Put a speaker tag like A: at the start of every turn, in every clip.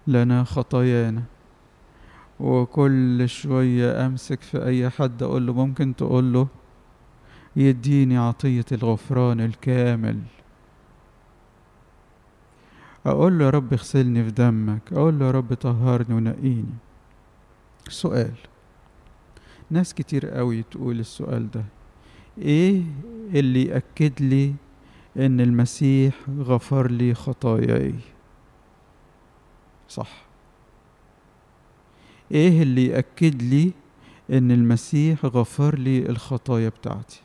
A: لنا خطايانا وكل شوية أمسك في أي حد أقول له ممكن تقول له يديني عطية الغفران الكامل أقول له يا رب اغسلني في دمك أقول له يا رب طهرني ونقيني سؤال ناس كتير قوي تقول السؤال ده ايه اللي يأكد لي ان المسيح غفر لي خطاياي صح ايه اللي يأكد لي ان المسيح غفر لي الخطايا بتاعتي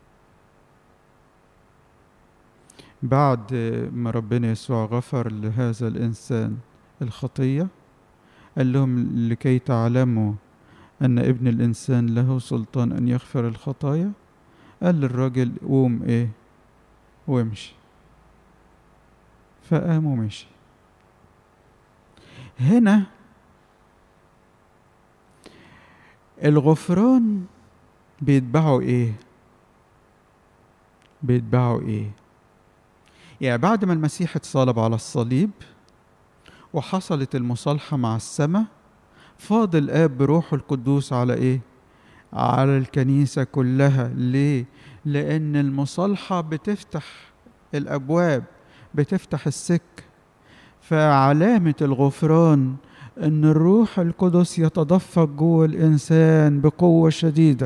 A: بعد ما ربنا يسوع غفر لهذا الانسان الخطيه قال لهم لكي تعلموا ان ابن الانسان له سلطان ان يغفر الخطايا قال للراجل قوم ايه وامشي فقام ومشي هنا الغفران بيتبعوا ايه بيتبعوا ايه يعني بعد ما المسيح اتصلب على الصليب وحصلت المصالحة مع السماء فاضل آب بروحه القدوس على إيه؟ على الكنيسة كلها ليه؟ لأن المصالحة بتفتح الأبواب بتفتح السك فعلامة الغفران أن الروح القدس يتدفق جوه الإنسان بقوة شديدة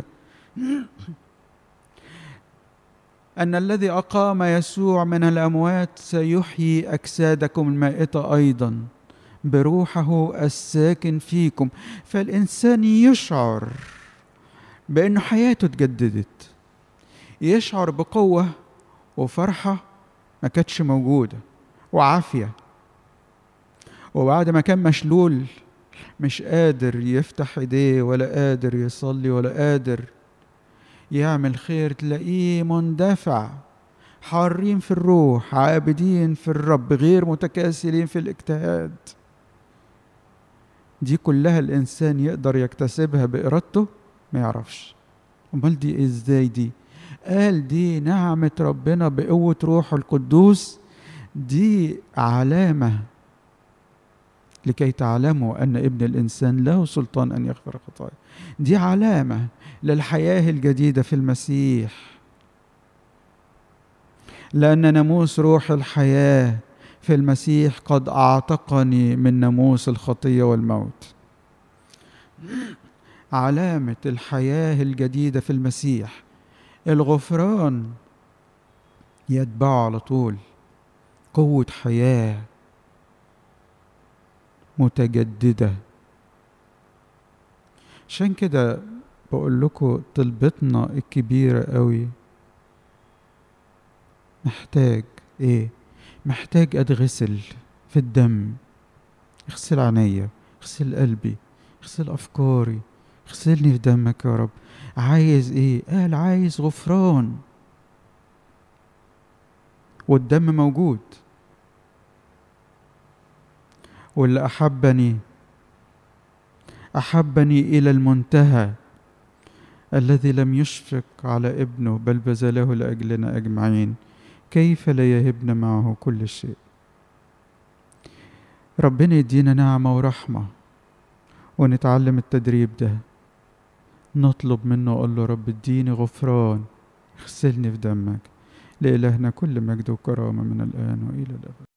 A: أن الذي أقام يسوع من الأموات سيحيي أجسادكم المائتة أيضا بروحه الساكن فيكم فالإنسان يشعر بأن حياته اتجددت يشعر بقوة وفرحة ما كانتش موجودة وعافية وبعد ما كان مشلول مش قادر يفتح ايديه ولا قادر يصلي ولا قادر يعمل خير تلاقيه مندفع حارين في الروح عابدين في الرب غير متكاسلين في الاجتهاد دي كلها الانسان يقدر يكتسبها بارادته ما يعرفش امال دي ازاي دي قال دي نعمة ربنا بقوة روحه القدوس دي علامة لكي تعلموا أن ابن الإنسان له سلطان أن يغفر الخطايا دي علامة للحياة الجديدة في المسيح لأن ناموس روح الحياة في المسيح قد أعتقني من ناموس الخطية والموت علامة الحياة الجديدة في المسيح الغفران يتبعه على طول قوة حياة متجددة عشان كده بقول لكم طلبتنا الكبيرة قوي محتاج ايه محتاج اتغسل في الدم اغسل عينيا اغسل قلبي اغسل افكاري اغسلني في دمك يا رب عايز ايه قال عايز غفران والدم موجود واللي احبني احبني الى المنتهى الذي لم يشفق على ابنه بل بذله لاجلنا اجمعين كيف لا يهبنا معه كل شيء ربنا يدينا نعمه ورحمه ونتعلم التدريب ده نطلب منه اقول له رب اديني غفران اغسلني في دمك لإلهنا كل مجد وكرامة من الآن وإلى الأبد